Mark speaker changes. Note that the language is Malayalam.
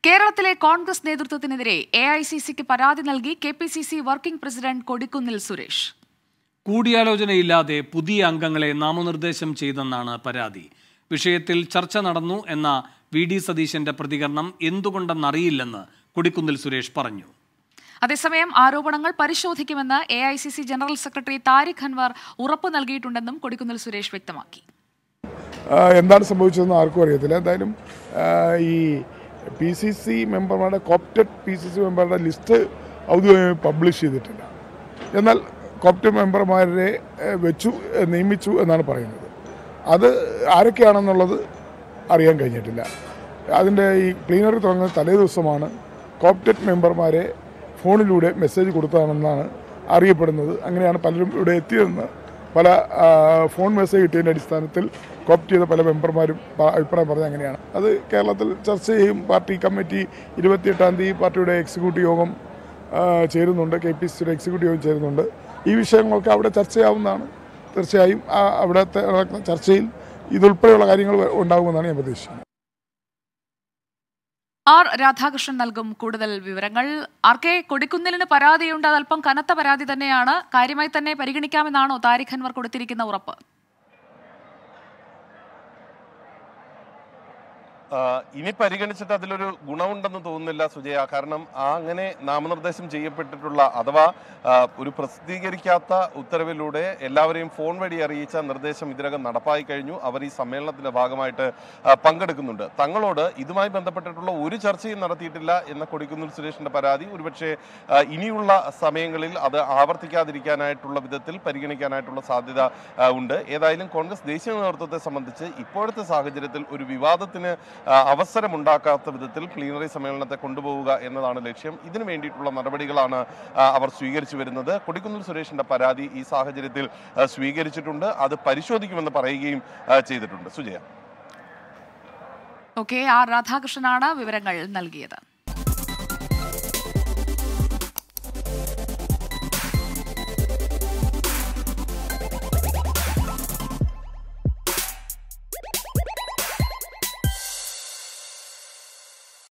Speaker 1: കേരളത്തിലെ കോൺഗ്രസ് നേതൃത്വത്തിനെതിരെ എ ഐ സി സിക്ക് പരാതി നൽകി K P C C working president Kodikunnil Suresh
Speaker 2: കൂടിയാലോചനയില്ലാതെ പുതിയ അംഗങ്ങളെ നാമനിർദ്ദേശം ചെയ്തെന്നാണ് പരാതി വിഷയത്തിൽ ചർച്ച നടന്നു എന്ന വി ഡി സതീശന്റെ പ്രതികരണം എന്തുകൊണ്ടെന്നറിയില്ലെന്ന് കൊടിക്കുന്നിൽ സുരേഷ് പറഞ്ഞു
Speaker 1: അതേസമയം ആരോപണങ്ങൾ പരിശോധിക്കുമെന്ന് A I C C general secretary Tariq Anwar ഉറപ്പു നൽകിയിട്ടുണ്ടെന്നും കൊടിക്കുന്നിൽ സുരേഷ് വ്യക്തമാക്കി
Speaker 3: ആ, എന്താണ് സംഭവിച്ചതെന്ന് ആർക്കും അറിയത്തില്ല എന്തായാലും ആ, ഈ പി സി സി മെമ്പർമാരുടെ കോപ്റ്റഡ് പി സി സി മെമ്പറുടെ ലിസ്റ്റ് ഔദ്യോഗികമായി പബ്ലിഷ് ചെയ്തിട്ടില്ല എന്നാൽ കോപ്റ്റഡ് മെമ്പർമാരെ ഏ, വെച്ചു ഏ, നിയമിച്ചു എന്നാണ് പറയുന്നത് അത് ആരൊക്കെയാണെന്നുള്ളത് അറിയാൻ കഴിഞ്ഞിട്ടില്ല അതിൻ്റെ ഈ പ്ലീനറി തുടങ്ങുന്ന തലേ ദിവസമാണ് കോപ്റ്റഡ് മെമ്പർമാരെ ഫോണിലൂടെ മെസ്സേജ് കൊടുത്തതാണെന്നാണ് അറിയപ്പെടുന്നത് അങ്ങനെയാണ് പലരും ഇവിടെ എത്തിയതെന്ന് പല ആ, ഫോൺ മെസ്സേജ് കിട്ടിയതിൻ്റെ അടിസ്ഥാനത്തിൽ കോപ്റ്റ് ചെയ്ത പല മെമ്പർമാരും പ- അഭിപ്രായം പറഞ്ഞത് അങ്ങനെയാണ് അത് കേരളത്തിൽ ചർച്ച ചെയ്യും പാർട്ടി കമ്മിറ്റി ഇരുപത്തിയെട്ടാം തീയതി പാർട്ടിയുടെ എക്സിക്യൂട്ടീവ് യോഗം ആ, ചേരുന്നുണ്ട് കെ പി സിയുടെ എക്സിക്യൂട്ടീവ് യോഗം ചേരുന്നുണ്ട് ഈ വിഷയങ്ങളൊക്കെ അവിടെ ചർച്ചയാവുന്നതാണ് തീർച്ചയായും ആ അവിടുത്തെ നടക്കുന്ന ചർച്ചയിൽ ഇതുൾപ്പെടെയുള്ള കാര്യങ്ങൾ ഉണ്ടാകുമെന്നാണ് ഞാൻ പ്രതീക്ഷിക്കുന്നത്
Speaker 1: ആർ രാധാകൃഷ്ണൻ നൽകും കൂടുതൽ വിവരങ്ങൾ ആർ കെ കൊടിക്കുന്നിലിന് പരാതിയുണ്ട് അത് അല്പം കനത്ത പരാതി തന്നെയാണ് കാര്യമായി തന്നെ പരിഗണിക്കാമെന്നാണോ താരിഖ് അൻവർ കൊടുത്തിരിക്കുന്ന ഉറപ്പ്
Speaker 4: ആ, ഇനി പരിഗണിച്ചിട്ട് അതിലൊരു ഗുണമുണ്ടെന്ന് തോന്നുന്നില്ല സുജയ കാരണം ആ അങ്ങനെ നാമനിർദ്ദേശം ചെയ്യപ്പെട്ടിട്ടുള്ള അഥവാ ആ, ഒരു പ്രസിദ്ധീകരിക്കാത്ത ഉത്തരവിലൂടെ എല്ലാവരെയും ഫോൺ വഴി അറിയിച്ച നിർദ്ദേശം ഇതിനകം നടപ്പായി കഴിഞ്ഞു അവർ ഈ സമ്മേളനത്തിന്റെ ഭാഗമായിട്ട് ആ, പങ്കെടുക്കുന്നുണ്ട് തങ്ങളോട് ഇതുമായി ബന്ധപ്പെട്ടിട്ടുള്ള ഒരു ചർച്ചയും നടത്തിയിട്ടില്ല എന്ന കൊടിക്കുന്നിൽ സുരേഷിന്റെ പരാതി ഒരുപക്ഷെ ആ, ഇനിയുള്ള സമയങ്ങളിൽ അത് ആവർത്തിക്കാതിരിക്കാനായിട്ടുള്ള വിധത്തിൽ പരിഗണിക്കാനായിട്ടുള്ള സാധ്യത ആ, ഉണ്ട് ഏതായാലും കോൺഗ്രസ് ദേശീയ നേതൃത്വത്തെ സംബന്ധിച്ച് ഇപ്പോഴത്തെ സാഹചര്യത്തിൽ ഒരു വിവാദത്തിന് ആ, അവസരമുണ്ടാക്കാത്ത വിധത്തിൽ പ്ലീനറി സമ്മേളനത്തെ കൊണ്ടുപോവുക എന്നതാണ് ലക്ഷ്യം ഇതിനു വേണ്ടിയിട്ടുള്ള നടപടികളാണ് ആ, അവർ സ്വീകരിച്ചു വരുന്നത് കൊടിക്കുന്നിൽ സുരേഷിന്റെ പരാതി ഈ സാഹചര്യത്തിൽ ആ, സ്വീകരിച്ചിട്ടുണ്ട് അത് പരിശോധിക്കുമെന്ന് പറയുകയും ആ, ചെയ്തിട്ടുണ്ട് സുജയ
Speaker 1: ഓക്കെ ആർ രാധാകൃഷ്ണനാണ് വിവരങ്ങൾ നൽകിയത്